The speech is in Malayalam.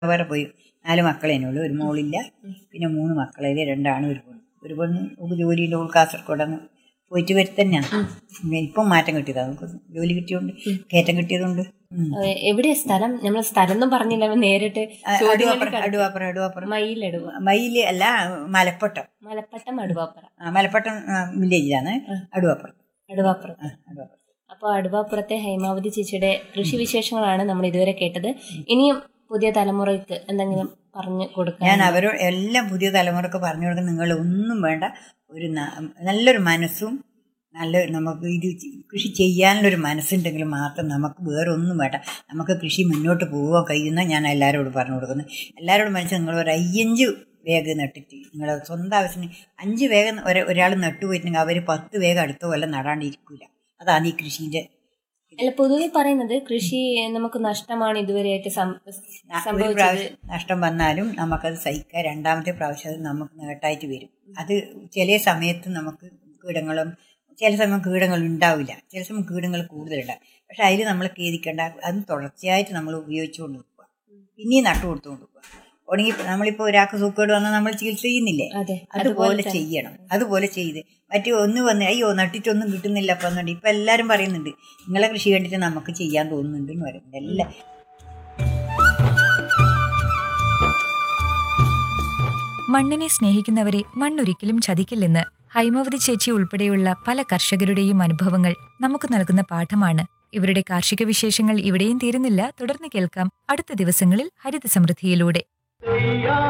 വേറെ പോയി നാല് മക്കളേ ഉള്ളൂ ഒരു മോളില്ല പിന്നെ മൂന്ന് മക്കളതിൽ രണ്ടാണ് ഒരു പെണ്ണ് ഒരു പെണ്ണ് ഒരു ജോലിയുടെ ഉൾ കാസർഗോഡന്ന് പോയിട്ട് വരി തന്നെയാണ് ഇപ്പം മാറ്റം കിട്ടിയതാണ് നമുക്ക് ജോലി കിട്ടിയതുകൊണ്ട് കയറ്റം കിട്ടിയതുകൊണ്ട് ഉം. ഏഹ് എവിടെയാ സ്ഥലം നമ്മൾ സ്ഥലം ഒന്നും പറഞ്ഞില്ല അവൻ നേരിട്ട് ആ, ചോദ്യങ്ങളിൽ അടുവാപ്പുറം കട- അടുവാപ്പുറം അടുവാപ്പുറം മയിലെടുവ മയില് അല്ല മലപ്പട്ടം മലപ്പട്ടം അടുവാപ്പുറം ആ, മലപ്പട്ടം വില്ലേജിലാണ് അടുവാപ്പുറം അടുവാപ്പുറം ആ, അടുവാപ്പുറം അപ്പോൾ അടുവാപ്പുറത്തെ ഹൈമാവതി ചേച്ചിയുടെ കൃഷി വിശേഷങ്ങളാണ് നമ്മൾ ഇതുവരെ കേട്ടത് ഇനിയും പുതിയ തലമുറയ്ക്ക് എന്തെങ്കിലും പറഞ്ഞു കൊടുക്കാൻ ഞാൻ അവരോട് എല്ലാം പുതിയ തലമുറക്ക് പറഞ്ഞു കൊടുക്കുന്ന നിങ്ങൾ ഒന്നും വേണ്ട ഒരു ന- നല്ലൊരു മനസ്സും നല്ല നമുക്ക് ഇത് ചെ- കൃഷി ചെയ്യാനുള്ളൊരു മനസ്സുണ്ടെങ്കിൽ മാത്രം നമുക്ക് വേറെ ഒന്നും വേണ്ട നമുക്ക് കൃഷി മുന്നോട്ട് പോകാൻ കഴിയുന്ന ഞാൻ എല്ലാവരോടും പറഞ്ഞു കൊടുക്കുന്നത് എല്ലാവരോടും മനസ്സിൽ നിങ്ങൾ ഒരു അയ്യഞ്ച് വേഗം നട്ടിട്ട് നിങ്ങളെ സ്വന്തം ആവശ്യത്തിന് അഞ്ച് വേഗം ഒരാൾ നട്ടുപോയിട്ടുണ്ടെങ്കിൽ അവർ പത്ത് വേഗം അടുത്ത കൊല്ലം നടാണ്ടിരിക്കില്ല അതാണ് ഈ കൃഷിൻ്റെ അല്ല പൊതുവെ പറയുന്നത് കൃഷി നമുക്ക് നഷ്ടമാണ് ഇതുവരെയായിട്ട് സം- ഒരു സംഭവിച്ചത് പ്രാവശ്യം നഷ്ടം വന്നാലും നമുക്കത് സഹിക്കാം രണ്ടാമത്തെ പ്രാവശ്യം അത് നമുക്ക് നേട്ടായിട്ട് വരും അത് ചില സമയത്ത് നമുക്ക് കീടങ്ങളും ചില സമയം കീടങ്ങൾ ഉണ്ടാവില്ല ചില സമയം കീടങ്ങൾ കൂടുതലുണ്ടാവും പക്ഷെ അതിൽ നമ്മൾ ഖേദിക്കേണ്ട അത് തുടർച്ചയായിട്ട് നമ്മൾ ഉപയോഗിച്ചുകൊണ്ട് നിൽക്കുക പിന്നെയും നട്ടു കൊടുത്തുകൊണ്ട് നിൽക്കുക ഉണങ്ങി നമ്മളിപ്പോൾ ഒരാൾക്ക് സൂക്കേട് വന്നാൽ നമ്മൾ ചികിത്സ ചെയ്യുന്നില്ലേ അതെ അതുപോലെ ചെയ്യണം അതുപോലെ ചെയ്ത് മറ്റു ഒന്ന് വന്ന് അയ്യോ നട്ടിട്ടൊന്നും കിട്ടുന്നില്ല അപ്പം എന്നുണ്ട് ഇപ്പം എല്ലാവരും പറയുന്നുണ്ട് നിങ്ങളെ കൃഷി കണ്ടിട്ട് നമുക്ക് ചെയ്യാൻ തോന്നുന്നുണ്ട് എന്ന് പറയുന്നുണ്ട് എല്ലാം മണ്ണിനെ സ്നേഹിക്കുന്നവരെ മണ്ണൊരിക്കലും ചതിക്കില്ലെന്ന് ഹൈമവതി ചേച്ചി ഉൾപ്പെടെയുള്ള പല കർഷകരുടെയും അനുഭവങ്ങൾ നമുക്ക് നൽകുന്ന പാഠമാണ് ഇവരുടെ കാർഷിക വിശേഷങ്ങൾ ഇവിടെയും തീരുന്നില്ല തുടർന്ന് കേൾക്കാം അടുത്ത ദിവസങ്ങളിൽ ഹരിത സമൃദ്ധിയിലൂടെ